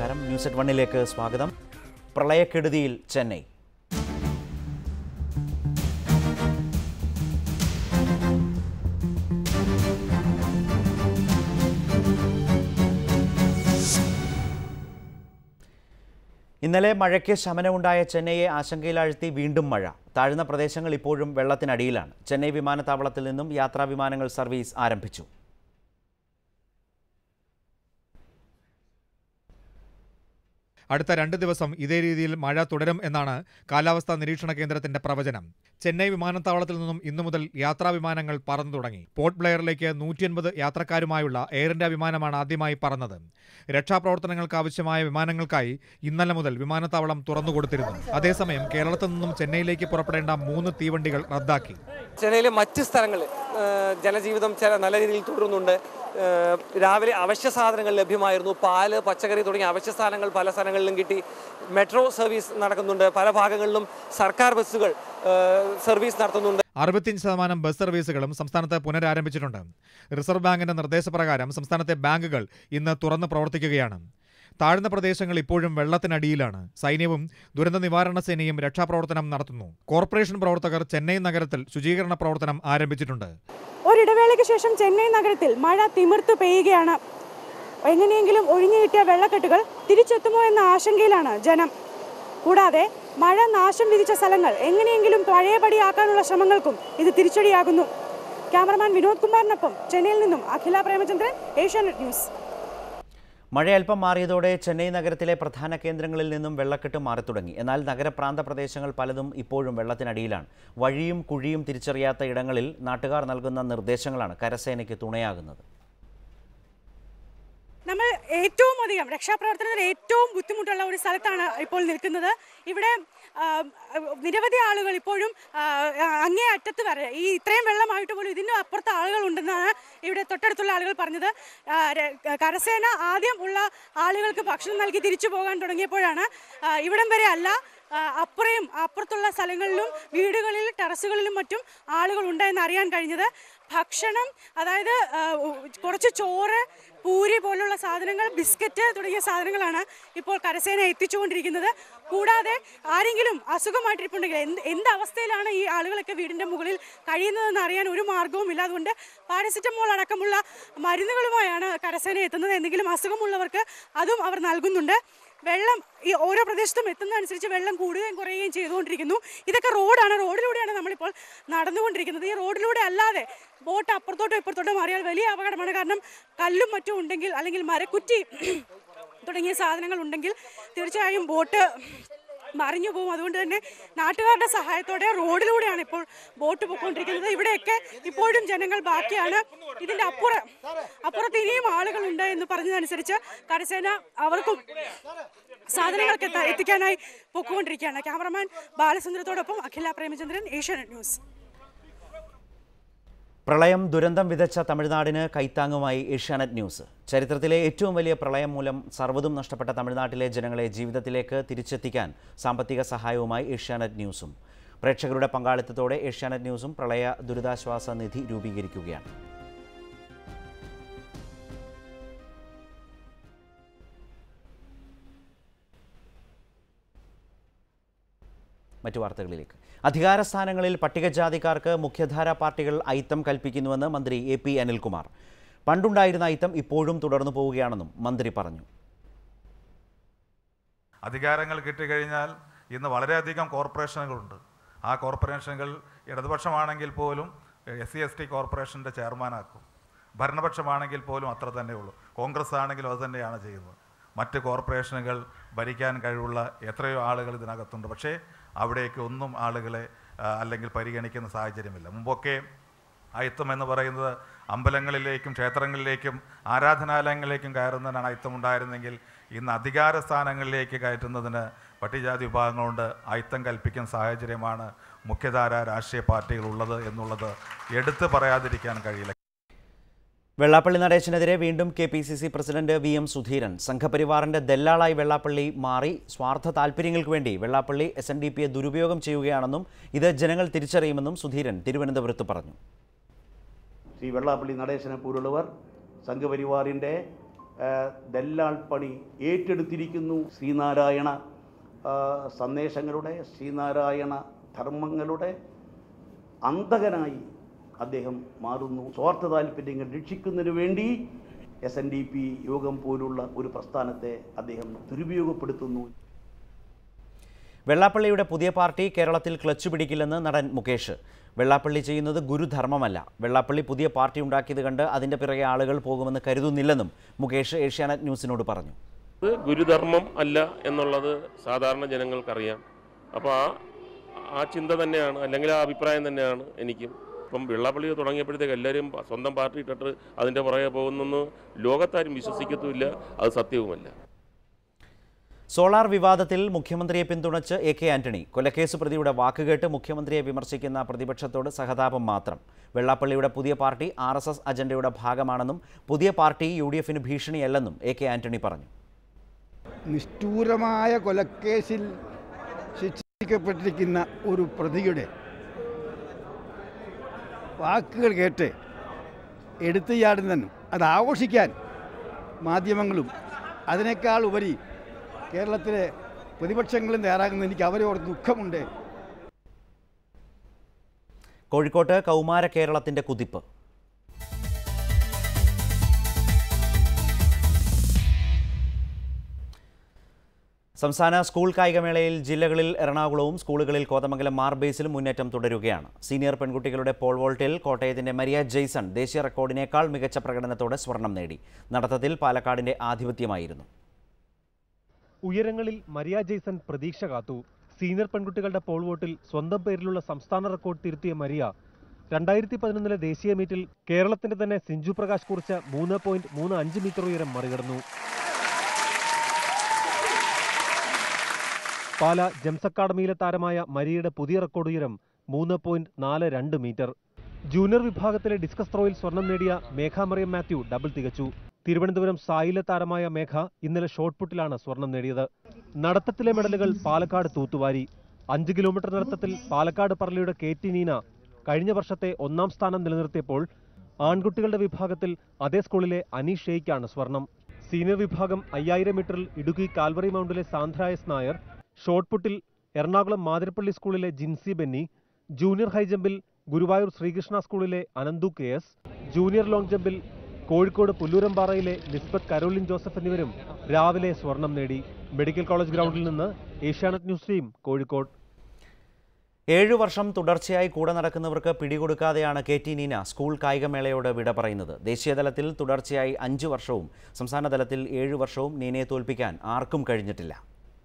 നമസ്കാരം news at വണ്ണിലേക്ക് സ്വാഗതം പ്രളയക്കെടുതിയിൽ ചെന്നൈ ഇന്നലെ മഴയ്ക്ക് ശമനമുണ്ടായ ചെന്നൈയെ ആശങ്കയിലാഴ്ത്തി വീണ്ടും മഴ താഴ്ന്ന പ്രദേശങ്ങൾ ഇപ്പോഴും വെള്ളത്തിനടിയിലാണ് ചെന്നൈ വിമാനത്താവളത്തിൽ നിന്നും യാത്രാ വിമാനങ്ങൾ സർവീസ് ആരംഭിച്ചു അടുത്ത രണ്ട് ദിവസം ഇതേ രീതിയിൽ മഴ തുടരും എന്നാണ് കാലാവസ്ഥാ നിരീക്ഷണ കേന്ദ്രത്തിന്റെ പ്രവചനം ചെന്നൈ വിമാനത്താവളത്തിൽ നിന്നും ഇന്നു മുതൽ യാത്രാ വിമാനങ്ങൾ പറന്നു തുടങ്ങി പോർട്ട് ബ്ലെയറിലേക്ക് നൂറ്റി അൻപത് യാത്രക്കാരുമായുള്ള എയർ ഇന്ത്യ വിമാനമാണ് ആദ്യമായി പറന്നത് രക്ഷാപ്രവർത്തനങ്ങൾക്ക് ആവശ്യമായ വിമാനങ്ങൾക്കായി ഇന്നലെ മുതൽ വിമാനത്താവളം തുറന്നുകൊടുത്തിരുന്നു അതേസമയം കേരളത്തിൽ നിന്നും ചെന്നൈയിലേക്ക് പുറപ്പെടേണ്ട മൂന്ന് തീവണ്ടികൾ റദ്ദാക്കി ചെന്നൈയിലെ മറ്റ് സ്ഥലങ്ങളിൽ ഏഹ്, ജനജീവിതം ചില നല്ല രീതിയിൽ തുടരുന്നുണ്ട് ഏഹ്, രാവിലെ അവശ്യ സാധനങ്ങൾ ലഭ്യമായിരുന്നു പാല് പച്ചക്കറി തുടങ്ങിയ അവശ്യ സാധനങ്ങൾ പല സ്ഥലങ്ങളിലും കിട്ടി മെട്രോ സർവീസ് നടക്കുന്നുണ്ട് പല ഭാഗങ്ങളിലും സർക്കാർ ബസ്സുകൾ ഏഹ്, സർവീസ് നടത്തുന്നുണ്ട് അറുപത്തിയഞ്ച് ശതമാനം ബസ് സർവീസുകളും സംസ്ഥാനത്ത് പുനരാരംഭിച്ചിട്ടുണ്ട് റിസർവ് ബാങ്കിന്റെ നിർദ്ദേശപ്രകാരം സംസ്ഥാനത്തെ ബാങ്കുകൾ ഇന്ന് തുറന്ന് പ്രവർത്തിക്കുകയാണ് താഴ്ന്ന പ്രദേശങ്ങൾ ഇപ്പോഴും വെള്ളത്തിനടിയിലാണ് സൈന്യവും ദുരന്ത നിവാരണ സേനയും രക്ഷാപ്രവർത്തനം നടത്തുന്നു കോർപ്പറേഷൻ പ്രവർത്തകർ ചെന്നൈ നഗരത്തിൽ ശുചീകരണ പ്രവർത്തനം ആരംഭിച്ചിട്ടുണ്ട് ഒരിടവേളയ്ക്ക് ശേഷം ചെന്നൈ നഗരത്തിൽ മഴ തിമിർത്തു പെയ്യുകയാണ് എങ്ങനെയെങ്കിലും ഒഴിഞ്ഞു കിട്ടിയ വെള്ളക്കെട്ടുകൾ തിരിച്ചെത്തുമോ എന്ന ആശങ്കയിലാണ് ജനം കൂടാതെ മഴ നാശം വിധിച്ച സ്ഥലങ്ങൾ എങ്ങനെയെങ്കിലും പഴയപടിയാക്കാനുള്ള ശ്രമങ്ങൾക്കും ഇത് തിരിച്ചടിയാകുന്നു ക്യാമറമാൻ വിനോദ് കുമാറിനൊപ്പം ചെന്നൈയിൽ നിന്നും അഖില പ്രേമചന്ദ്രൻ ഏഷ്യാനെറ്റ് ന്യൂസ് മഴ അല്പം മാറിയതോടെ ചെന്നൈ നഗരത്തിലെ പ്രധാന കേന്ദ്രങ്ങളിൽ നിന്നും വെള്ളക്കെട്ട് മാറിത്തുടങ്ങി എന്നാൽ നഗരപ്രാന്ത പ്രദേശങ്ങൾ പലതും ഇപ്പോഴും വെള്ളത്തിനടിയിലാണ് വഴിയും കുഴിയും തിരിച്ചറിയാത്ത ഇടങ്ങളിൽ നാട്ടുകാർ നൽകുന്ന നിർദ്ദേശങ്ങളാണ് കരസേനയ്ക്ക് തുണയാകുന്നത് നമ്മൾ ഏറ്റവും അധികം രക്ഷാപ്രവർത്തനത്തിൽ ഏറ്റവും ബുദ്ധിമുട്ടുള്ള ഒരു സ്ഥലത്താണ് ഇപ്പോൾ നിൽക്കുന്നത് ഇവിടെ ആ, നിരവധി ആളുകൾ ഇപ്പോഴും ആ, അങ്ങേ അറ്റത്ത് വരെ ഈ ഇത്രയും വെള്ളമായിട്ട് പോലും ഇതിനും അപ്പുറത്ത് ആളുകളുണ്ടെന്നാണ് ഇവിടെ തൊട്ടടുത്തുള്ള ആളുകൾ പറഞ്ഞത് ആ, ര- കരസേന ആദ്യം ഉള്ള ആളുകൾക്ക് ഭക്ഷണം നൽകി തിരിച്ചു പോകാൻ തുടങ്ങിയപ്പോഴാണ് ആ, ഇവിടം വരെ അല്ല ആ, അപ്പുറയും അപ്പുറത്തുള്ള സ്ഥലങ്ങളിലും വീടുകളിൽ ടെറസുകളിലും മറ്റും ആളുകൾ ഉണ്ടെന്ന് അറിയാൻ കഴിഞ്ഞത് ഭക്ഷണം അതായത് ആ, ഉ- കുറച്ച് ചോറ് പൂരി പോലുള്ള സാധനങ്ങൾ ബിസ്ക്കറ്റ് തുടങ്ങിയ സാധനങ്ങളാണ് ഇപ്പോൾ കരസേന എത്തിച്ചുകൊണ്ടിരിക്കുന്നത് കൂടാതെ ആരെങ്കിലും അസുഖമായിട്ടിരിപ്പുണ്ടെങ്കിൽ എന്ത് എന്ത് അവസ്ഥയിലാണ് ഈ ആളുകളൊക്കെ വീടിൻ്റെ മുകളിൽ കഴിയുന്നതെന്ന് അറിയാൻ ഒരു മാർഗവുമില്ല അതുകൊണ്ട് പാരസിറ്റമോൾ അടക്കമുള്ള മരുന്നുകളുമായാണ് കരസേന എത്തുന്നത് എന്തെങ്കിലും അസുഖമുള്ളവർക്ക് അതും അവർ നൽകുന്നുണ്ട് വെള്ളം ഈ ഓരോ പ്രദേശത്തും എത്തുന്നതനുസരിച്ച് വെള്ളം കൂടുകയും കുറയുകയും ചെയ്തുകൊണ്ടിരിക്കുന്നു ഇതൊക്കെ റോഡാണ് റോഡിലൂടെയാണ് നമ്മളിപ്പോൾ നടന്നുകൊണ്ടിരിക്കുന്നത് ഈ റോഡിലൂടെ അല്ലാതെ ബോട്ട് അപ്പുറത്തോട്ടോ ഇപ്പുറത്തോട്ടോ മാറിയാൽ വലിയ അപകടമാണ് കാരണം കല്ലും മറ്റും ഉണ്ടെങ്കിൽ അല്ലെങ്കിൽ മരക്കുറ്റി തുടങ്ങിയ സാധനങ്ങൾ ഉണ്ടെങ്കിൽ തീർച്ചയായും ബോട്ട് മറിഞ്ഞു പോകും അതുകൊണ്ട് തന്നെ നാട്ടുകാരുടെ സഹായത്തോടെ റോഡിലൂടെയാണ് ഇപ്പോൾ ബോട്ട് പോയിക്കൊണ്ടിരിക്കുന്നത് ഇവിടെയൊക്കെ ഇപ്പോഴും ജനങ്ങൾ ബാക്കിയാണ് ഇതിന്റെ അപ്പുറം അപ്പുറത്ത് ഇനിയും ആളുകളുണ്ട് എന്ന് പറഞ്ഞതനുസരിച്ച് കരസേന അവർക്കും സാധനങ്ങൾക്ക് എത്ത- എത്തിക്കാനായി പൊക്കുകൊണ്ടിരിക്കുകയാണ് ക്യാമറമാൻ ബാലസുന്ദരത്തോടൊപ്പം അഖില പ്രേമചന്ദ്രൻ ഏഷ്യാനെറ്റ് ന്യൂസ് പ്രളയം ദുരന്തം വിതച്ച തമിഴ്നാടിന് കൈത്താങ്ങുമായി ഏഷ്യാനെറ്റ് ന്യൂസ് ചരിത്രത്തിലെ ഏറ്റവും വലിയ പ്രളയം മൂലം സർവ്വതും നഷ്ടപ്പെട്ട തമിഴ്നാട്ടിലെ ജനങ്ങളെ ജീവിതത്തിലേക്ക് തിരിച്ചെത്തിക്കാൻ സാമ്പത്തിക സഹായവുമായി ഏഷ്യാനെറ്റ് ന്യൂസും പ്രേക്ഷകരുടെ പങ്കാളിത്തത്തോടെ ഏഷ്യാനെറ്റ് ന്യൂസും പ്രളയ ദുരിതാശ്വാസ നിധി രൂപീകരിക്കുകയാണ് മറ്റു വാർത്തകളിലേക്ക് അധികാര സ്ഥാനങ്ങളിൽ പട്ടികജാതിക്കാർക്ക് മുഖ്യധാര പാർട്ടികൾ അയിത്തം കൽപ്പിക്കുന്നുവെന്ന് മന്ത്രി എ പി അനിൽകുമാർ പണ്ടുണ്ടായിരുന്ന അയിത്തം ഇപ്പോഴും തുടർന്നു പോവുകയാണെന്നും മന്ത്രി പറഞ്ഞു അധികാരങ്ങൾ കിട്ടിക്കഴിഞ്ഞാൽ ഇന്ന് വളരെയധികം കോർപ്പറേഷനുകളുണ്ട് ആ കോർപ്പറേഷനുകൾ ഇടതുപക്ഷമാണെങ്കിൽ പോലും എസ് സി എസ് ടി കോർപ്പറേഷൻ്റെ ചെയർമാനാക്കും ഭരണപക്ഷമാണെങ്കിൽ പോലും അത്ര തന്നെ ഉള്ളൂ കോൺഗ്രസ് ആണെങ്കിലും അത് തന്നെയാണ് ചെയ്യുന്നത് മറ്റ് കോർപ്പറേഷനുകൾ ഭരിക്കാൻ കഴിവുള്ള എത്രയോ ആളുകൾ ഇതിനകത്തുണ്ട് പക്ഷേ അവിടേക്ക് ഒന്നും ആളുകളെ ആ, അല്ലെങ്കിൽ പരിഗണിക്കുന്ന സാഹചര്യമില്ല മുമ്പൊക്കെ അയിത്തം എന്ന് പറയുന്നത് അമ്പലങ്ങളിലേക്കും ക്ഷേത്രങ്ങളിലേക്കും ആരാധനാലയങ്ങളിലേക്കും കയറുന്നതിനാണ് അയിത്തം ഉണ്ടായിരുന്നെങ്കിൽ ഇന്ന് അധികാര സ്ഥാനങ്ങളിലേക്ക് കയറ്റുന്നതിന് പട്ടികജാതി വിഭാഗങ്ങളുണ്ട് അയിത്തം കൽപ്പിക്കുന്ന സാഹചര്യമാണ് മുഖ്യധാര രാഷ്ട്രീയ പാർട്ടികൾ ഉള്ളത് എന്നുള്ളത് എടുത്തു പറയാതിരിക്കാൻ കഴിയില്ല വെള്ളാപ്പള്ളി നടേശനെതിരെ വീണ്ടും K P C C president V M Sudheeran സംഘപരിവാറിന്റെ ദല്ലാളായി വെള്ളാപ്പള്ളി മാറി സ്വാർത്ഥ താൽപ്പര്യങ്ങൾക്ക് വേണ്ടി വെള്ളാപ്പള്ളി എസ് എൻ ഡി പിയെ ദുരുപയോഗം ചെയ്യുകയാണെന്നും ഇത് ജനങ്ങൾ തിരിച്ചറിയുമെന്നും സുധീരൻ തിരുവനന്തപുരത്ത് പറഞ്ഞു ശ്രീ വെള്ളാപ്പള്ളി നടേശനെ പോലുള്ളവർ സംഘപരിവാറിൻ്റെ ആ, ദല്ലാൾ പണി ഏറ്റെടുത്തിരിക്കുന്നു ശ്രീനാരായണ ആ, സന്ദേശങ്ങളുടെ ശ്രീനാരായണ ധർമ്മങ്ങളുടെ അന്തകനായി അദ്ദേഹം മാറുന്നു സ്വാർത്ഥ താല്പര്യങ്ങൾ രക്ഷിക്കുന്നതിന് വേണ്ടി എസ് എൻ ഡി പി യോഗം പോലുള്ള ഒരു പ്രസ്ഥാനത്തെ അദ്ദേഹം ദുരുപയോഗപ്പെടുത്തുന്നു വെള്ളാപ്പള്ളിയുടെ പുതിയ പാർട്ടി കേരളത്തിൽ ക്ലച്ച് പിടിക്കില്ലെന്ന് നടൻ മുകേഷ് വെള്ളാപ്പള്ളി ചെയ്യുന്നത് ഗുരുധർമ്മമല്ല വെള്ളാപ്പള്ളി പുതിയ പാർട്ടി ഉണ്ടാക്കിയത് കണ്ട് അതിൻ്റെ പിറകെ ആളുകൾ പോകുമെന്ന് കരുതുന്നില്ലെന്നും മുകേഷ് ഏഷ്യാനെറ്റ് ന്യൂസിനോട് പറഞ്ഞു ഇത് ഗുരുധർമ്മം അല്ല എന്നുള്ളത് സാധാരണ ജനങ്ങൾക്കറിയാം അപ്പോൾ ആ ആ ചിന്ത തന്നെയാണ് അല്ലെങ്കിൽ ആ അഭിപ്രായം തന്നെയാണ് എനിക്കും ഇപ്പം വെള്ളാപ്പള്ളി തുടങ്ങിയപ്പോഴത്തേക്ക് എല്ലാവരും സ്വന്തം പാർട്ടി ഇട്ടിട്ട് അതിൻ്റെ പുറകെ പോകുന്നെന്ന് ലോകത്താരും വിശ്വസിക്കത്തുമില്ല അത് സത്യവുമല്ല സോളാർ വിവാദത്തിൽ മുഖ്യമന്ത്രിയെ പിന്തുണച്ച് എ കെ ആന്റണി കൊലക്കേസ് പ്രതിയുടെ വാക്കുകേട്ട് മുഖ്യമന്ത്രിയെ വിമർശിക്കുന്ന പ്രതിപക്ഷത്തോട് സഹതാപം മാത്രം വെള്ളാപ്പള്ളിയുടെ പുതിയ പാർട്ടി ആർ എസ് എസ് അജണ്ടയുടെ ഭാഗമാണെന്നും പുതിയ പാർട്ടി യു ഡി എഫിന് ഭീഷണിയല്ലെന്നും എ കെ ആന്റണി പറഞ്ഞു നിഷ്ഠൂരമായ കൊലക്കേസിൽ ശിക്ഷിക്കപ്പെട്ടിരിക്കുന്ന ഒരു പ്രതിയുടെ വാക്കുകൾ കേട്ട് എടുത്തു ചാടുന്നതിനും അത് ആഘോഷിക്കാൻ മാധ്യമങ്ങളും അതിനേക്കാൾ ഉപരി കേരളത്തിലെ പ്രതിപക്ഷങ്ങളും തയ്യാറാകുന്ന എനിക്ക് അവരെ ഓർത്ത് ദുഃഖമുണ്ട് കോഴിക്കോട്ട് കൗമാര കേരളത്തിന്റെ കുതിപ്പ് സംസ്ഥാന സ്കൂൾ കായികമേളയിൽ ജില്ലകളിൽ എറണാകുളവും സ്കൂളുകളിൽ കോതമംഗലം മാർബേസിലും മുന്നേറ്റം തുടരുകയാണ് സീനിയർ പെൺകുട്ടികളുടെ പോൾ വോൾട്ടിൽ കോട്ടയത്തിന്റെ മരിയ ജെയ്സൺ ദേശീയ റെക്കോർഡിനേക്കാൾ മികച്ച പ്രകടനത്തോടെ സ്വർണം നേടി നടത്തത്തിൽ പാലക്കാടിന്റെ ആധിപത്യമായിരുന്നു ഉയരങ്ങളിൽ മരിയ ജെയ്സൺ പ്രതീക്ഷ കാത്തു സീനിയർ പെൺകുട്ടികളുടെ പോൾ വോട്ടിൽ സ്വന്തം പേരിലുള്ള സംസ്ഥാന റെക്കോർഡ് തിരുത്തിയ മരിയ രണ്ടായിരത്തി പതിനൊന്നിലെ ദേശീയ മീറ്റിൽ കേരളത്തിന്റെ തന്നെ സിഞ്ചു പ്രകാശ് കുറിച്ച മൂന്ന് പോയിന്റ് മൂന്ന് അഞ്ച് മീറ്റർ ഉയരം മറികടന്നു പാല ജെംസ് അക്കാദമിയിലെ താരമായ മരിയയുടെ പുതിയ റെക്കോർഡ് ഉയരം മൂന്ന് പോയിന്റ് നാല് രണ്ട് മീറ്റർ ജൂനിയർ വിഭാഗത്തിലെ ഡിസ്കസ് ത്രോയിൽ സ്വർണം നേടിയ മേഘ മറിയം മാത്യു ഡബിൾ തികച്ചു തിരുവനന്തപുരം സായിലെ താരമായ മേഘ ഇന്നലെ ഷോട്ട് പുട്ടിലാണ് സ്വർണം നേടിയത് നടത്തത്തിലെ മെഡലുകൾ പാലക്കാട് തൂത്തുവാരി അഞ്ച് കിലോമീറ്റർ നടത്തത്തിൽ പാലക്കാട് പറളിയുടെ കെ ടി നീന കഴിഞ്ഞ വർഷത്തെ ഒന്നാം സ്ഥാനം നിലനിർത്തിയപ്പോൾ ആൺകുട്ടികളുടെ വിഭാഗത്തിൽ അതേ സ്കൂളിലെ അനീഷ് ഷെയ്ക്കാണ് സ്വർണം സീനിയർ വിഭാഗം അയ്യായിരം മീറ്ററിൽ ഇടുക്കി കാൽവറി മൗണ്ടിലെ സാന്ദ്ര എസ് നായർ ഷോട്ട് പുട്ടിൽ എറണാകുളം മാതിരപ്പള്ളി സ്കൂളിലെ ജിൻസി ബെന്നി ജൂനിയർ ഹൈജമ്പിൽ ഗുരുവായൂർ ശ്രീകൃഷ്ണ സ്കൂളിലെ Ananthu K S junior long ജമ്പിൽ കോഴിക്കോട് പുല്ലൂരമ്പാറയിലെ ലിസ്ബത്ത് കരോലിൻ ജോസഫ് എന്നിവരും രാവിലെ സ്വർണം നേടി മെഡിക്കൽ കോളേജ് ഗ്രൗണ്ടിൽ നിന്ന് ഏഷ്യാനെറ്റ് ന്യൂസ് ടീം കോഴിക്കോട് ഏഴു വർഷം തുടർച്ചയായി കൂടെ നടക്കുന്നവർക്ക് പിടികൊടുക്കാതെയാണ് കെ ടി നീന സ്കൂൾ കായികമേളയോട് വിട പറയുന്നത് ദേശീയതലത്തിൽ തുടർച്ചയായി അഞ്ച് വർഷവും സംസ്ഥാന തലത്തിൽ ഏഴു വർഷവും നീനയെ തോൽപ്പിക്കാൻ ആർക്കും കഴിഞ്ഞിട്ടില്ല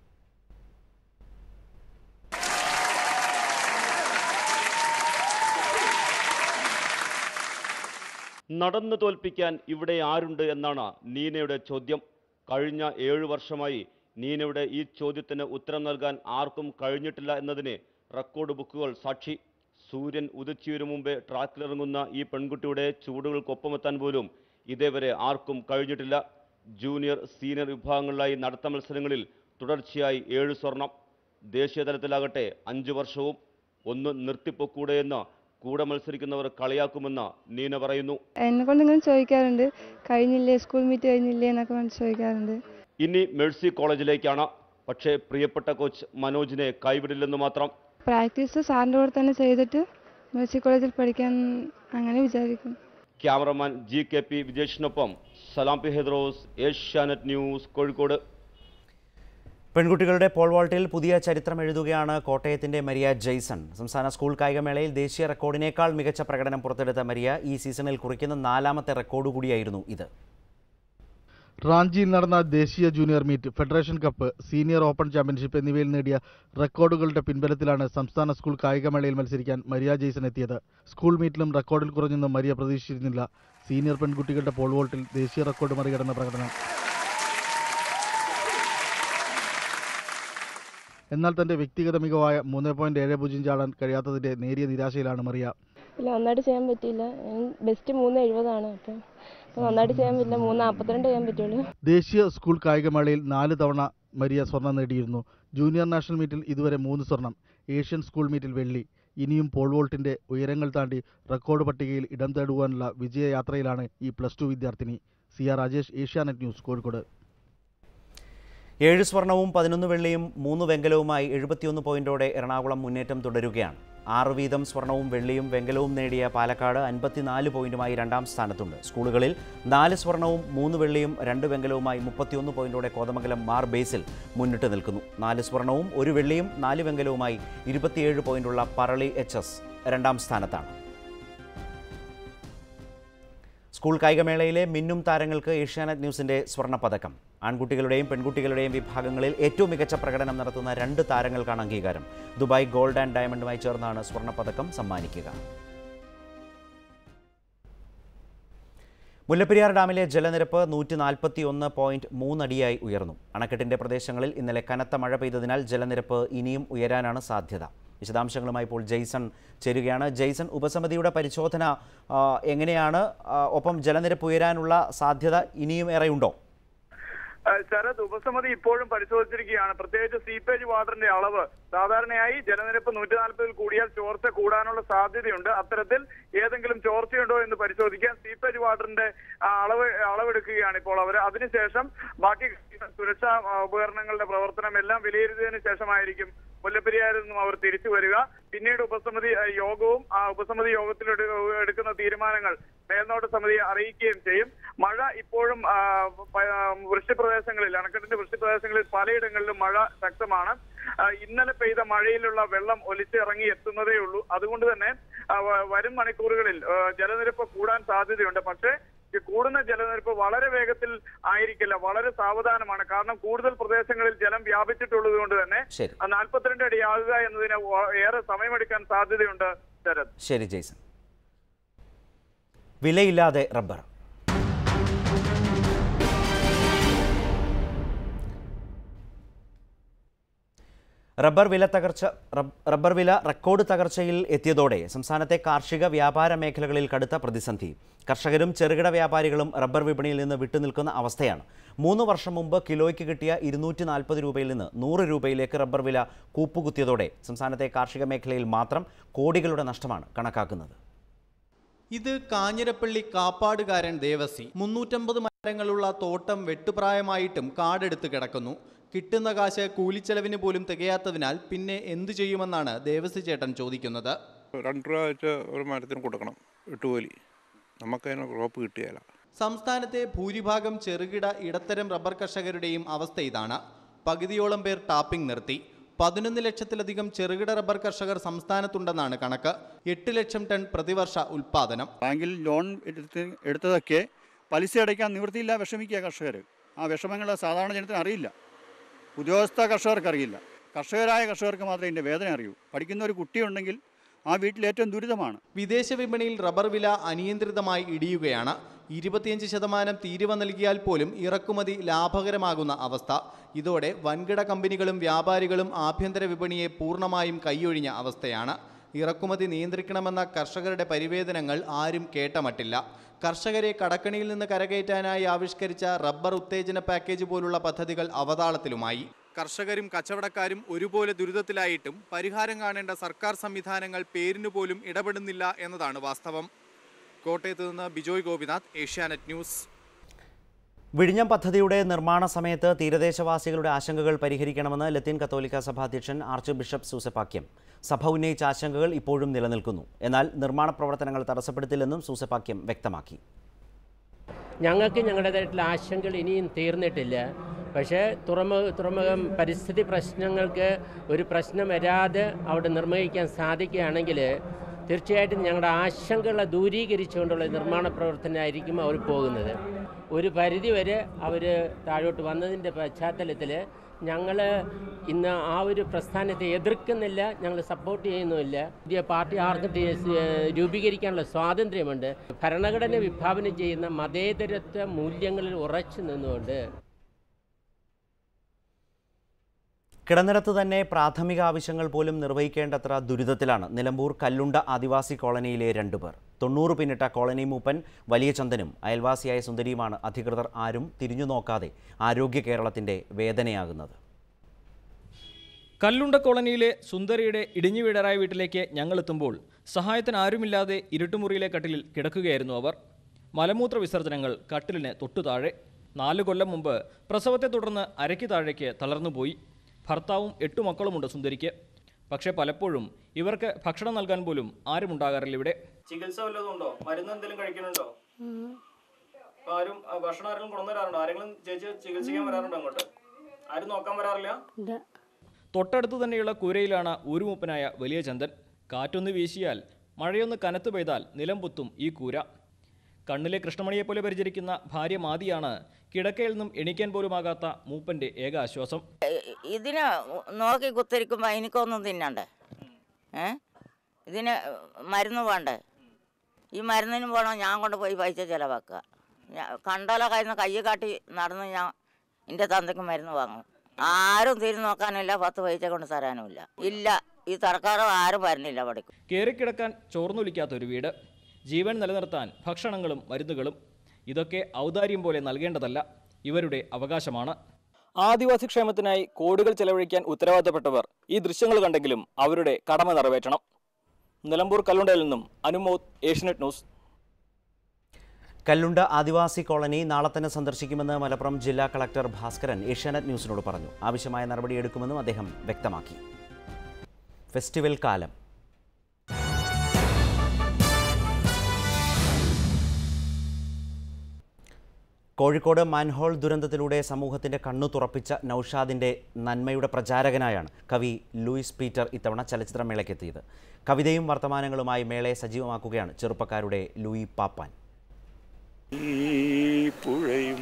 നടന്നു തോൽപ്പിക്കാൻ ഇവിടെ ആരുണ്ട് എന്നാണ് നീനയുടെ ചോദ്യം കഴിഞ്ഞ ഏഴു വർഷമായി നീനയുടെ ഈ ചോദ്യത്തിന് ഉത്തരം നൽകാൻ ആർക്കും കഴിഞ്ഞിട്ടില്ല എന്നതിന് റെക്കോർഡ് ബുക്കുകൾ സാക്ഷി സൂര്യൻ ഉദിച്ചുയരു മുമ്പേ ട്രാക്കിലിറങ്ങുന്ന ഈ പെൺകുട്ടിയുടെ ചൂടുകൾക്കൊപ്പമെത്താൻ പോലും ഇതേവരെ ആർക്കും കഴിഞ്ഞിട്ടില്ല ജൂനിയർ സീനിയർ വിഭാഗങ്ങളിലായി നടത്ത മത്സരങ്ങളിൽ തുടർച്ചയായി ഏഴ് സ്വർണം ദേശീയതലത്തിലാകട്ടെ അഞ്ച് വർഷവും ഒന്ന് നിർത്തിപ്പൊക്കൂടെയെന്ന് കൂടെ മത്സരിക്കുന്നവർ കളിയാക്കുമെന്ന് നീന പറയുന്നു എന്നെ കൊണ്ട് ഇങ്ങനെ ചോദിക്കാറുണ്ട് കഴിഞ്ഞില്ലേ സ്കൂൾ മീറ്റ് കഴിഞ്ഞില്ലേ എന്നൊക്കെ പറഞ്ഞ് ചോദിക്കാറുണ്ട് ഇനി മേഴ്സി കോളേജിലേക്കാണ് പക്ഷേ പ്രിയപ്പെട്ട കോച്ച് മനോജിനെ കൈവിടില്ലെന്ന് മാത്രം പ്രാക്ടീസ് സാറിൻ്റെ കൂടെ തന്നെ ചെയ്തിട്ട് മേഴ്സി കോളേജിൽ പഠിക്കാൻ അങ്ങനെ വിചാരിക്കും ക്യാമറമാൻ ജി കെ പി വിജേഷിനൊപ്പം സലാം പി ഹെദ്രോസ് ഏഷ്യാനെറ്റ് ന്യൂസ് കോഴിക്കോട് പെൺകുട്ടികളുടെ പോൾ വോൾട്ടിൽ പുതിയ ചരിത്രം എഴുതുകയാണ് കോട്ടയത്തിന്റെ മരിയ ജെയ്സൺ സംസ്ഥാന സ്കൂൾ കായികമേളയിൽ ദേശീയ റെക്കോർഡിനേക്കാൾ മികച്ച പ്രകടനം പുറത്തെടുത്ത മരിയ ഈ സീസണിൽ കുറിക്കുന്ന നാലാമത്തെ റെക്കോർഡ് കൂടിയായിരുന്നു ഇത് റാഞ്ചിയിൽ നടന്ന ദേശീയ junior meet federation cup senior open championship എന്നിവയിൽ നേടിയ റെക്കോർഡുകളുടെ പിൻബലത്തിലാണ് സംസ്ഥാന സ്കൂൾ കായികമേളയിൽ മത്സരിക്കാൻ മരിയ ജെയ്സൺ എത്തിയത് സ്കൂൾ മീറ്റിലും റെക്കോർഡിൽ കുറഞ്ഞെന്ന് മരിയ പ്രതീക്ഷിച്ചിരുന്നില്ല സീനിയർ പെൺകുട്ടികളുടെ പോൾ വോൾട്ടിൽ ദേശീയ റെക്കോർഡ് മറികടന്ന പ്രകടനം എന്നാൽ തന്റെ വ്യക്തിഗത മികവായ മൂന്ന് പോയിന്റ് ഏഴ് പൂജ്യം ചാടാൻ കഴിയാത്തതിന്റെ നേരിയ നിരാശയിലാണ് മറിയ ഇല്ല നന്നായിട്ട് ചെയ്യാൻ പറ്റിയില്ല ബെസ്റ്റ് മൂന്ന് എഴുപതാണ് അപ്പം അപ്പോൾ നന്നായിട്ട് ചെയ്യാൻ പറ്റില്ല മൂന്ന് നാൽപ്പത്തിരണ്ട് ചെയ്യാൻ പറ്റുള്ളൂ ദേശീയ സ്കൂൾ കായികമേളയിൽ നാല് തവണ മരിയ സ്വർണം നേടിയിരുന്നു ജൂനിയർ നാഷണൽ മീറ്റിൽ ഇതുവരെ മൂന്ന് സ്വർണം ഏഷ്യൻ സ്കൂൾ മീറ്റിൽ വെള്ളി ഇനിയും പോൾ വോൾട്ടിന്റെ ഉയരങ്ങൾ താണ്ടി റെക്കോർഡ് പട്ടികയിൽ ഇടം തേടുവാനുള്ള വിജയയാത്രയിലാണ് ഈ പ്ലസ് ടു വിദ്യാർത്ഥിനി C R Rajesh Asianet news Kozhikode ഏഴ് സ്വർണവും പതിനൊന്ന് വെള്ളിയും മൂന്ന് വെങ്കലവുമായി എഴുപത്തിയൊന്ന് പോയിന്റോടെ എറണാകുളം മുന്നേറ്റം തുടരുകയാണ് ആറ് വീതം സ്വർണവും വെള്ളിയും വെങ്കലവും നേടിയ പാലക്കാട് അൻപത്തിനാല് പോയിന്റുമായി രണ്ടാം സ്ഥാനത്തുണ്ട് സ്കൂളുകളിൽ നാല് സ്വർണവും മൂന്ന് വെള്ളിയും രണ്ട് വെങ്കലവുമായി മുപ്പത്തിയൊന്ന് പോയിന്റോടെ കോതമംഗലം മാർ ബേസിൽ മുന്നിട്ട് നിൽക്കുന്നു നാല് സ്വർണവും ഒരു വെള്ളിയും നാല് വെങ്കലവുമായി ഇരുപത്തിയേഴ് പോയിന്റുള്ള പറളി എച്ച് എസ് രണ്ടാം സ്ഥാനത്താണ് സ്കൂൾ കായികമേളയിലെ മിന്നും താരങ്ങൾക്ക് ഏഷ്യാനെറ്റ് ന്യൂസിന്റെ സ്വർണ്ണപ്പതക്കം ആൺകുട്ടികളുടെയും പെൺകുട്ടികളുടെയും വിഭാഗങ്ങളിൽ ഏറ്റവും മികച്ച പ്രകടനം നടത്തുന്ന രണ്ട് താരങ്ങൾക്കാണ് അംഗീകാരം ദുബായ് ഗോൾഡ് ആൻഡ് ഡയമണ്ടുമായി ചേർന്നാണ് സ്വർണ്ണപ്പതക്കം സമ്മാനിക്കുക മുല്ലപ്പെരിയാർ ഡാമിലെ ജലനിരപ്പ് നൂറ്റി നാൽപ്പത്തി ഒന്ന് പോയിന്റ് മൂന്നടിയായി ഉയർന്നു അണക്കെട്ടിന്റെ പ്രദേശങ്ങളിൽ ഇന്നലെ കനത്ത മഴ പെയ്തതിനാൽ ജലനിരപ്പ് ഇനിയും ഉയരാനാണ് സാധ്യത വിശദാംശങ്ങളുമായി ഇപ്പോൾ ജെയ്സൺ ചേരുകയാണ് ജെയ്സൺ ഉപസമിതിയുടെ പരിശോധന ആ, എങ്ങനെയാണ് ആ, ഒപ്പം ജലനിരപ്പ് ഉയരാനുള്ള സാധ്യത ഇനിയും ഏറെയുണ്ടോ ഏഹ് ശരത് ഉപസമിതി ഇപ്പോഴും പരിശോധിച്ചിരിക്കുകയാണ് പ്രത്യേകിച്ച് സീപ്പേജ് വാട്ടറിന്റെ അളവ് സാധാരണയായി ജലനിരപ്പ് നൂറ്റി നാൽപ്പതിൽ കൂടിയാൽ ചോർച്ച കൂടാനുള്ള സാധ്യതയുണ്ട് അത്തരത്തിൽ ഏതെങ്കിലും ചോർച്ചയുണ്ടോ എന്ന് പരിശോധിക്കാൻ സീപ്പേജ് വാട്ടറിന്റെ ആ, അളവ് അളവെടുക്കുകയാണ് ഇപ്പോൾ അവർ അതിനുശേഷം ബാക്കി സുരക്ഷാ ആ, ഉപകരണങ്ങളുടെ പ്രവർത്തനം എല്ലാം വിലയിരുത്തിയതിനു ശേഷമായിരിക്കും മുല്ലപ്പെരിയാറിൽ നിന്നും അവർ തിരിച്ചു വരിക പിന്നീട് ഉപസമിതി ആ, യോഗവും ആ ഉപസമിതി യോഗത്തിൽ എടു- എടുക്കുന്ന തീരുമാനങ്ങൾ മേൽനോട്ട സമിതിയെ അറിയിക്കുകയും ചെയ്യും മഴ ഇപ്പോഴും ആ, പ- ആ, വൃഷ്ടിപ്രദേശങ്ങളിൽ അണക്കെട്ടിന്റെ വൃഷ്ടിപ്രദേശങ്ങളിൽ പലയിടങ്ങളിലും മഴ ശക്തമാണ് ആ, ഇന്നലെ പെയ്ത മഴയിലുള്ള വെള്ളം ഒലിച്ചിറങ്ങി എത്തുന്നതേ ഉള്ളൂ അതുകൊണ്ട് തന്നെ ആ, വ- വരും മണിക്കൂറുകളിൽ ആ, ജലനിരപ്പ് കൂടാൻ സാധ്യതയുണ്ട് പക്ഷേ ഈ കൂടുന്ന ജലനിരപ്പ് വളരെ വേഗത്തിൽ ആയിരിക്കില്ല വളരെ സാവധാനമാണ് കാരണം കൂടുതൽ പ്രദേശങ്ങളിൽ ജലം വ്യാപിച്ചിട്ടുള്ളത് കൊണ്ട് തന്നെ ശരി ആ നാൽപ്പത്തിരണ്ട് അടിയാകുക എന്നതിന് വ- ഏറെ സമയമെടുക്കാൻ സാധ്യതയുണ്ട് ശരത് ശരി ജെയ്സൺ വിലയില്ലാതെ റബ്ബർ റബ്ബർ വില തകർച്ച റബ്- റബ്ബർ വില റെക്കോർഡ് തകർച്ചയിൽ എത്തിയതോടെ സംസ്ഥാനത്തെ കാർഷിക വ്യാപാര മേഖലകളിൽ കടുത്ത പ്രതിസന്ധി കർഷകരും ചെറുകിട വ്യാപാരികളും റബ്ബർ വിപണിയിൽ നിന്ന് വിട്ടുനിൽക്കുന്ന അവസ്ഥയാണ് മൂന്ന് വർഷം മുമ്പ് കിലോയ്ക്ക് കിട്ടിയ ഇരുന്നൂറ്റി നാൽപ്പത് രൂപയിൽ നിന്ന് നൂറ് രൂപയിലേക്ക് റബ്ബർ വില കൂപ്പുകുത്തിയതോടെ സംസ്ഥാനത്തെ കാർഷിക മേഖലയിൽ മാത്രം കോടികളുടെ നഷ്ടമാണ് കണക്കാക്കുന്നത് ഇത് കാഞ്ഞിരപ്പള്ളി കാപ്പാടുകാരൻ ദേവസി മുന്നൂറ്റമ്പത് മരങ്ങളുള്ള തോട്ടം വെട്ടുപ്രായമായിട്ടും കാടെടുത്ത് കിടക്കുന്നു കിട്ടുന്ന കാശ് കൂലിച്ചെലവിന് പോലും തികയാത്തതിനാൽ പിന്നെ എന്തു ചെയ്യുമെന്നാണ് ദേവസി ചേട്ടൻ ചോദിക്കുന്നത് രണ്ട് രൂപ വെച്ച് ഒരു മരത്തിന് കൊടുക്കണം എട്ടുകൂലി നമുക്കതിന് ക്രോപ്പ് കിട്ടിയാല സംസ്ഥാനത്തെ ഭൂരിഭാഗം ചെറുകിട ഇടത്തരം റബ്ബർ കർഷകരുടെയും അവസ്ഥ ഇതാണ് പകുതിയോളം പേർ ടാപ്പിംഗ് നിർത്തി പതിനൊന്ന് ലക്ഷത്തിലധികം ചെറുകിട റബ്ബർ കർഷകർ സംസ്ഥാനത്തുണ്ടെന്നാണ് കണക്ക് എട്ട് ലക്ഷം ടൺ പ്രതിവർഷ ഉൽപാദനം ബാങ്കിൽ ലോൺ എടുത്ത് എടുത്തതൊക്കെ പലിശ അടയ്ക്കാൻ നിവൃത്തിയില്ല വിഷമിക്കുക കർഷകർ ആ വിഷമങ്ങൾ സാധാരണ ജനത്തിന് അറിയില്ല ഉദ്യോഗസ്ഥ കർഷകർക്ക് അറിയില്ല കർഷകരായ കർഷകർക്ക് മാത്രമേ ഇതിൻ്റെ വേദന അറിയൂ പഠിക്കുന്ന ഒരു കുട്ടിയുണ്ടെങ്കിൽ ആ വീട്ടിൽ ഏറ്റവും ദുരിതമാണ് വിദേശ വിപണിയിൽ റബ്ബർ വില അനിയന്ത്രിതമായി ഇടിയുകയാണ് ഇരുപത്തിയഞ്ച് ശതമാനം തീരുവ നൽകിയാൽ പോലും ഇറക്കുമതി ലാഭകരമാകുന്ന അവസ്ഥ ഇതോടെ വൻകിട കമ്പനികളും വ്യാപാരികളും ആഭ്യന്തര വിപണിയെ പൂർണ്ണമായും കൈയൊഴിഞ്ഞ അവസ്ഥയാണ് ഇറക്കുമതി നിയന്ത്രിക്കണമെന്ന കർഷകരുടെ പരിവേദനങ്ങൾ ആരും കേട്ടമട്ടില്ല കർഷകരെ കടക്കണിയിൽ നിന്ന് കരകയറ്റാനായി ആവിഷ്കരിച്ച റബ്ബർ ഉത്തേജന പാക്കേജ് പോലുള്ള പദ്ധതികൾ അവതാളത്തിലുമായി കർഷകരും കച്ചവടക്കാരും ഒരുപോലെ ദുരിതത്തിലായിട്ടും പരിഹാരം കാണേണ്ട സർക്കാർ സംവിധാനങ്ങൾ പേരിനു പോലും ഇടപെടുന്നില്ല എന്നതാണ് വാസ്തവം കോട്ടയത്ത് നിന്ന് ബിജോയ് ഗോപിനാഥ് ഏഷ്യാനെറ്റ് ന്യൂസ് വിഴിഞ്ഞം പദ്ധതിയുടെ നിർമ്മാണ സമയത്ത് തീരദേശവാസികളുടെ ആശങ്കകൾ പരിഹരിക്കണമെന്ന് ലത്തീൻ കത്തോലിക്ക സഭ അധ്യക്ഷൻ ആർച്ച് ബിഷപ്പ് സൂസപാക്യം സഭ ഉന്നയിച്ച ആശങ്കകൾ ഇപ്പോഴും നിലനിൽക്കുന്നു എന്നാൽ നിർമ്മാണ പ്രവർത്തനങ്ങൾ തടസ്സപ്പെടുത്തില്ലെന്നും സൂസപാക്യം വ്യക്തമാക്കി ഞങ്ങൾക്ക് ഞങ്ങളുടേതായിട്ടുള്ള ആശങ്കകൾ ഇനിയും തീർന്നിട്ടില്ല പക്ഷേ തുറമുഖ തുറമുഖം പരിസ്ഥിതി പ്രശ്നങ്ങൾക്ക് ഒരു പ്രശ്നം വരാതെ അവിടെ നിർവഹിക്കാൻ സാധിക്കുകയാണെങ്കിൽ തീർച്ചയായിട്ടും ഞങ്ങളുടെ ആശങ്കകളെ ദൂരീകരിച്ചുകൊണ്ടുള്ള നിർമ്മാണ പ്രവർത്തനമായിരിക്കും അവർ പോകുന്നത് ഒരു പരിധി വരെ അവർ താഴോട്ട് വന്നതിൻ്റെ പശ്ചാത്തലത്തിൽ ഞങ്ങൾ ഇന്ന് ആ ഒരു പ്രസ്ഥാനത്തെ എതിർക്കുന്നില്ല ഞങ്ങൾ സപ്പോർട്ട് ചെയ്യുന്നുമില്ല പുതിയ പാർട്ടി ആർക്കും തി- ഏഹ് രൂപീകരിക്കാനുള്ള സ്വാതന്ത്ര്യമുണ്ട് ഭരണഘടന വിഭാവനം ചെയ്യുന്ന മതേതരത്വ മൂല്യങ്ങളിൽ ഉറച്ചു നിന്നുകൊണ്ട് കിടന്നിടത്ത് തന്നെ പ്രാഥമിക ആവശ്യങ്ങൾ പോലും നിർവഹിക്കേണ്ടത്ര ദുരിതത്തിലാണ് നിലമ്പൂർ കല്ലുണ്ട ആദിവാസി കോളനിയിലെ രണ്ടുപേർ തൊണ്ണൂറ് പിന്നിട്ട കോളനി മൂപ്പൻ വലിയ ചന്ദനും അയൽവാസിയായ സുന്ദരിയുമാണ് അധികൃതർ ആരും തിരിഞ്ഞു നോക്കാതെ ആരോഗ്യ കേരളത്തിൻ്റെ വേദനയാകുന്നത് കല്ലുണ്ട കോളനിയിലെ സുന്ദരിയുടെ ഇടിഞ്ഞു വീടറായ വീട്ടിലേക്ക് ഞങ്ങളെത്തുമ്പോൾ സഹായത്തിന് ആരുമില്ലാതെ ഇരുട്ടുമുറിയിലെ കട്ടിലിൽ കിടക്കുകയായിരുന്നു അവർ മലമൂത്ര വിസർജനങ്ങൾ കട്ടിലിന് തൊട്ടു താഴെ നാല് കൊല്ലം മുമ്പ് പ്രസവത്തെ തുടർന്ന് അരയ്ക്ക് താഴേക്ക് തളർന്നുപോയി ഭർത്താവും എട്ടു മക്കളുമുണ്ട് സുന്ദരിക്ക് പക്ഷേ പലപ്പോഴും ഇവർക്ക് ഭക്ഷണം നൽകാൻ പോലും ആരും ഉണ്ടാകാറില്ല ഇവിടെ ചികിത്സ വല്ലതും ഉണ്ടോ മരുന്ന് എന്തെങ്കിലും കഴിക്കുന്നുണ്ടോ ആരും ഭക്ഷണം ആരെങ്കിലും കൊണ്ടുവരാറുണ്ടോ ആരെങ്കിലും ചേച്ചി ചികിത്സിക്കാൻ വരാറുണ്ടോ അങ്ങോട്ട് ആരും നോക്കാൻ വരാറില്ല തൊട്ടടുത്ത് തന്നെയുള്ള കൂരയിലാണ് ഊരുമൂപ്പനായ വലിയ ചന്ദൻ കാറ്റൊന്ന് വീശിയാൽ മഴയൊന്ന് കനത്തു പെയ്താൽ നിലം പൊത്തും ഈ കൂര കണ്ണിലെ കൃഷ്ണമണിയെപ്പോലെ പരിചരിക്കുന്ന ഭാര്യ മാതിയാണ് കിടക്കയിൽ നിന്നും എണീക്കാൻ പോലുമാകാത്ത മൂപ്പന്റെ ഏക ആശ്വാസം ഇതിന് നോക്കി കുത്തിരിക്കുമ്പോൾ എനിക്കൊന്നും തിന്നണ്ടേ ഏ ഇതിന് മരുന്ന് വേണ്ടേ ഈ മരുന്നിന് പോകണം ഞാൻ കൊണ്ട് പോയി പൈസ ചിലവാക്കുക ഞാൻ കണ്ടാലോ കയ്യിൽ കൈ കാട്ടി നടന്ന് ഞാൻ എൻ്റെ തന്തയ്ക്ക് മരുന്ന് വാങ്ങും ആരും തിരിഞ്ഞു നോക്കാനില്ല പത്ത് പൈസ കൊണ്ട് തരാനുമില്ല ഇല്ല ഈ തർക്കാരം ആരും വരുന്നില്ല പഠിക്കും കയറിക്കിടക്കാൻ ചോർന്നൊലിക്കാത്ത ഒരു വീട് ജീവൻ നിലനിർത്താൻ ഭക്ഷണങ്ങളും മരുന്നുകളും ഇതൊക്കെ ഔദാര്യം പോലെ നൽകേണ്ടതല്ല ഇവരുടെ അവകാശമാണ് ആദിവാസി ക്ഷേമത്തിനായി കോടികൾ ചെലവഴിക്കാൻ ഉത്തരവാദിത്തപ്പെട്ടവർ ഈ ദൃശ്യങ്ങൾ കണ്ടെങ്കിലും അവരുടെ കടമ നിറവേറ്റണം നിലമ്പൂർ കല്ലുണ്ടയിൽ നിന്നും അനുമോദ് ഏഷ്യനെറ്റ് ന്യൂസ് കല്ലുണ്ട ആദിവാസി കോളനി നാളെ തന്നെ സന്ദർശിക്കുമെന്ന് മലപ്പുറം ജില്ലാ കളക്ടർ ഭാസ്കരൻ ഏഷ്യാനെറ്റ് ന്യൂസിനോട് പറഞ്ഞു ആവശ്യമായ നടപടിയെടുക്കുമെന്നും അദ്ദേഹം വ്യക്തമാക്കി ഫെസ്റ്റിവൽ കാലം കോഴിക്കോട് മാൻഹോൾ ദുരന്തത്തിലൂടെ സമൂഹത്തിന്റെ കണ്ണു തുറപ്പിച്ച നൌഷാദിന്റെ നന്മയുടെ പ്രചാരകനായാണ് കവി ലൂയിസ് പീറ്റർ ഇത്തവണ ചലച്ചിത്രമേളയ്ക്കെത്തിയത് കവിതയും വർത്തമാനങ്ങളുമായി മേളയെ സജീവമാക്കുകയാണ് ചെറുപ്പക്കാരുടെ ലൂയി പാപ്പാൻ ഈ പുഴയും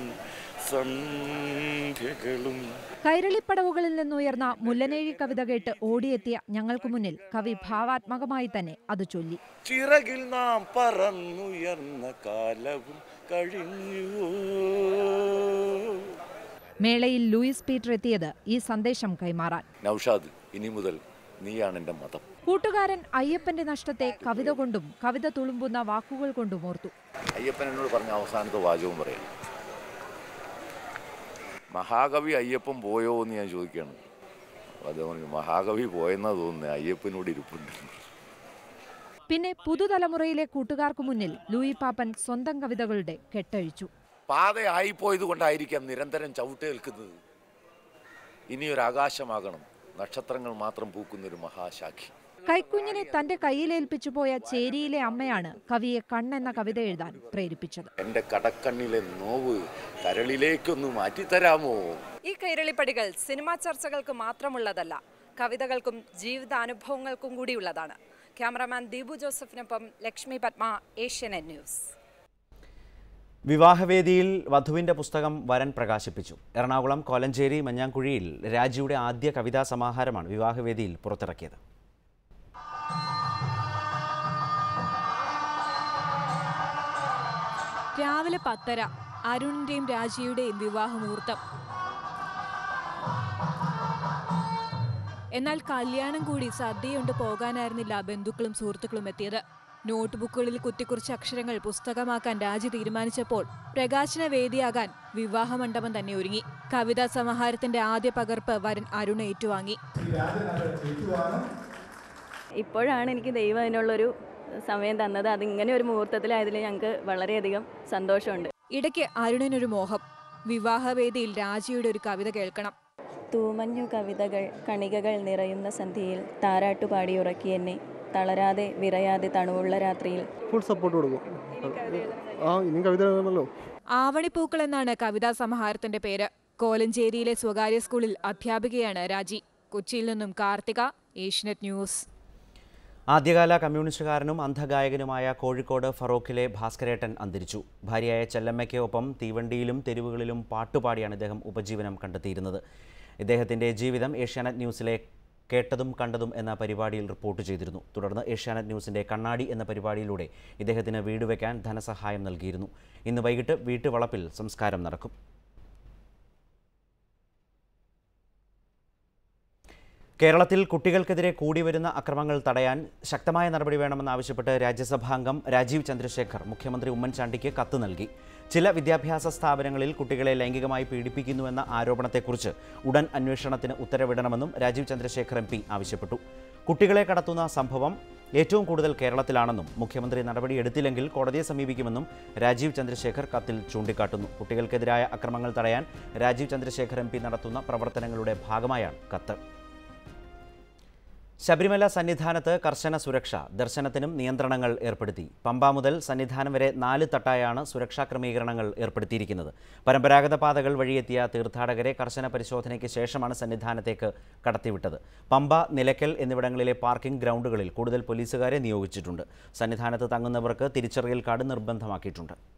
സന്ധ്യകളും കൈരളിപ്പടവുകളിൽ നിന്നുയർന്ന മുല്ലനേഴി കവിത കേട്ട് ഓടിയെത്തിയ ഞങ്ങൾക്കു മുന്നിൽ കവി ഭാവാത്മകമായി തന്നെ അത് ചൊല്ലി ചിറകിൽ നാം പറന്നുയർന്ന കാലവും കഴിഞ്ഞു മേളയിൽ ലൂയിസ് പീറ്റർ എത്തിയത് ഈ സന്ദേശം കൈമാറാൻ നൗഷാദ് ഇനി മുതൽ നീയാണ് എൻ്റെ മതം കൂട്ടുകാരൻ അയ്യപ്പന്റെ നഷ്ടത്തെ കവിത കൊണ്ടും കവിത തുളുമ്പുന്ന വാക്കുകൾ കൊണ്ടും ഓർത്തു അയ്യപ്പൻ എന്നോട് പറഞ്ഞ അവസാനത്തെ വാചകവും പറയാം മഹാകവി അയ്യപ്പൻ പോയോ എന്ന് ഞാൻ ചോദിക്കുകയാണ് അപ്പോൾ അദ്ദേഹം പറഞ്ഞു മഹാകവി പോയെന്നാ തോന്നുന്നത് അയ്യപ്പനോട് ഇരിപ്പുണ്ട് പിന്നെ പുതുതലമുറയിലെ കൂട്ടുകാർക്കു മുന്നിൽ ലൂയി പാപ്പൻ സ്വന്തം കവിതകളുടെ കെട്ടഴിച്ചു പാതയായിപ്പോയത് കൊണ്ടായിരിക്കാം നിരന്തരം ചവിട്ടേൽക്കുന്നത് ഇനിയൊരു ആകാശമാകണം നക്ഷത്രങ്ങൾ മാത്രം പൂക്കുന്നൊരു മഹാശാഖി കൈക്കുഞ്ഞിനെ തന്റെ കയ്യിലേൽപ്പിച്ചു പോയ ചേരിയിലെ അമ്മയാണ് കവിയെ കണ്ണെന്ന കവിത എഴുതാൻ പ്രേരിപ്പിച്ചത് എൻ്റെ കടക്കണ്ണിലെ നോവ് കരളിലേക്കൊന്ന് മാറ്റിത്തരാമോ ഈ കൈരളിപ്പടികൾ സിനിമാ ചർച്ചകൾക്ക് മാത്രമുള്ളതല്ല കവിതകൾക്കും ജീവിതാനുഭവങ്ങൾക്കും കൂടിയുള്ളതാണ് ക്യാമറാമാൻ ദീപു ജോസഫിനൊപ്പം ലക്ഷ്മി പത്മ ഏഷ്യനെറ്റ് ന്യൂസ് വിവാഹവേദിയിൽ വധുവിന്റെ പുസ്തകം വരൻ പ്രകാശിപ്പിച്ചു എറണാകുളം കോലഞ്ചേരി മഞ്ഞാങ്കുഴിയിൽ രാജിയുടെ ആദ്യ കവിതാ സമാഹാരമാണ് വിവാഹവേദിയിൽ പുറത്തിറക്കിയത് രാവിലെ പത്തര അരുണിന്റെയും രാജിയുടെയും വിവാഹമുഹൂർത്തം എന്നാൽ കല്യാണം കൂടി സദ്യയുണ്ട് പോകാനായിരുന്നില്ല ബന്ധുക്കളും സുഹൃത്തുക്കളും എത്തിയത് നോട്ട്ബുക്കുകളിൽ കുത്തിക്കുറിച്ച അക്ഷരങ്ങൾ പുസ്തകമാക്കാൻ രാജി തീരുമാനിച്ചപ്പോൾ പ്രകാശന വേദിയാകാൻ വിവാഹമണ്ഡപം തന്നെ ഒരുങ്ങി കവിതാ സമാഹാരത്തിന്റെ ആദ്യ പകർപ്പ് വരൻ അരുൺ ഏറ്റുവാങ്ങി ഇപ്പോഴാണ് എനിക്ക് ദൈവം അതിനുള്ളൊരു സമയം തന്നത് അതിങ്ങനെ ഒരു മുഹൂർത്തത്തിലായതിൽ ഞങ്ങൾക്ക് വളരെയധികം സന്തോഷമുണ്ട് ഇടയ്ക്ക് അരുണിനൊരു മോഹം വിവാഹവേദിയിൽ രാജിയുടെ ഒരു കവിത കേൾക്കണം തൂമഞ്ഞു കവിതകൾ കണികകൾ നിറയുന്ന സന്ധ്യയിൽ താരാട്ടുപാടി ഉറക്കി എന്നെ തളരാതെ വിറയാതെ തണുവുള്ള രാത്രിയിൽ ഫുൾ സപ്പോർട്ട് കൊടുക്കും ആ ഇനിയും കവിത എഴുതണമല്ലോ ആവണിപ്പൂക്കൾ എന്നാണ് കവിതാ സമാഹാരത്തിന്റെ പേര് കോലഞ്ചേരിയിലെ സ്വകാര്യ സ്കൂളിൽ അധ്യാപികയാണ് രാജി കൊച്ചിയിൽ നിന്നും കാർത്തിക ഏഷ്യനെറ്റ് ന്യൂസ് ആദ്യകാല കമ്മ്യൂണിസ്റ്റുകാരനും അന്ധഗായകനുമായ കോഴിക്കോട് ഫറോക്കിലെ ഭാസ്കരേട്ടൻ അന്തരിച്ചു ഭാര്യയായ ചെല്ലമ്മയ്ക്ക് ഒപ്പം തീവണ്ടിയിലും തെരുവുകളിലും പാട്ടുപാടിയാണ് ഇദ്ദേഹം ഉപജീവനം കണ്ടെത്തിയിരുന്നത് ഇദ്ദേഹത്തിൻ്റെ ജീവിതം ഏഷ്യാനെറ്റ് ന്യൂസിലെ കേട്ടതും കണ്ടതും എന്ന പരിപാടിയിൽ റിപ്പോർട്ട് ചെയ്തിരുന്നു തുടർന്ന് ഏഷ്യാനെറ്റ് ന്യൂസിൻ്റെ കണ്ണാടി എന്ന പരിപാടിയിലൂടെ ഇദ്ദേഹത്തിന് വീട് വയ്ക്കാൻ ധനസഹായം നൽകിയിരുന്നു ഇന്ന് വൈകിട്ട് വീട്ടുവളപ്പിൽ സംസ്കാരം നടക്കും കേരളത്തിൽ കുട്ടികൾക്കെതിരെ കൂടിവരുന്ന അക്രമങ്ങൾ തടയാൻ ശക്തമായ നടപടി വേണമെന്നാവശ്യപ്പെട്ട് രാജ്യസഭാംഗം രാജീവ് ചന്ദ്രശേഖർ മുഖ്യമന്ത്രി ഉമ്മൻചാണ്ടിക്ക് കത്ത് നൽകി ചില വിദ്യാഭ്യാസ സ്ഥാപനങ്ങളിൽ കുട്ടികളെ ലൈംഗികമായി പീഡിപ്പിക്കുന്നുവെന്ന ആരോപണത്തെക്കുറിച്ച് ഉടൻ അന്വേഷണത്തിന് ഉത്തരവിടണമെന്നും രാജീവ് ചന്ദ്രശേഖർ എം ആവശ്യപ്പെട്ടു കുട്ടികളെ കടത്തുന്ന സംഭവം ഏറ്റവും കൂടുതൽ കേരളത്തിലാണെന്നും മുഖ്യമന്ത്രി നടപടിയെടുത്തില്ലെങ്കിൽ കോടതിയെ സമീപിക്കുമെന്നും രാജീവ് ചന്ദ്രശേഖർ കത്തിൽ ചൂണ്ടിക്കാട്ടുന്നു കുട്ടികൾക്കെതിരായ അക്രമങ്ങൾ തടയാൻ രാജീവ് ചന്ദ്രശേഖർ എം നടത്തുന്ന പ്രവർത്തനങ്ങളുടെ ഭാഗമായാണ് കത്ത് ശബരിമല സന്നിധാനത്ത് കർശന സുരക്ഷ ദർശനത്തിനും നിയന്ത്രണങ്ങൾ ഏർപ്പെടുത്തി പമ്പ മുതൽ സന്നിധാനം വരെ നാല് തട്ടായാണ് സുരക്ഷാ ക്രമീകരണങ്ങൾ ഏർപ്പെടുത്തിയിരിക്കുന്നത് പരമ്പരാഗത പാതകൾ വഴിയെത്തിയ തീർത്ഥാടകരെ കർശന പരിശോധനയ്ക്ക് ശേഷമാണ് സന്നിധാനത്തേക്ക് കടത്തിവിട്ടത് പമ്പ നിലയ്ക്കൽ എന്നിവിടങ്ങളിലെ പാർക്കിംഗ് ഗ്രൗണ്ടുകളിൽ കൂടുതൽ പോലീസുകാരെ നിയോഗിച്ചിട്ടുണ്ട് സന്നിധാനത്ത് തങ്ങുന്നവർക്ക് തിരിച്ചറിയൽ കാർഡ് നിർബന്ധമാക്കിയിട്ടുണ്ട്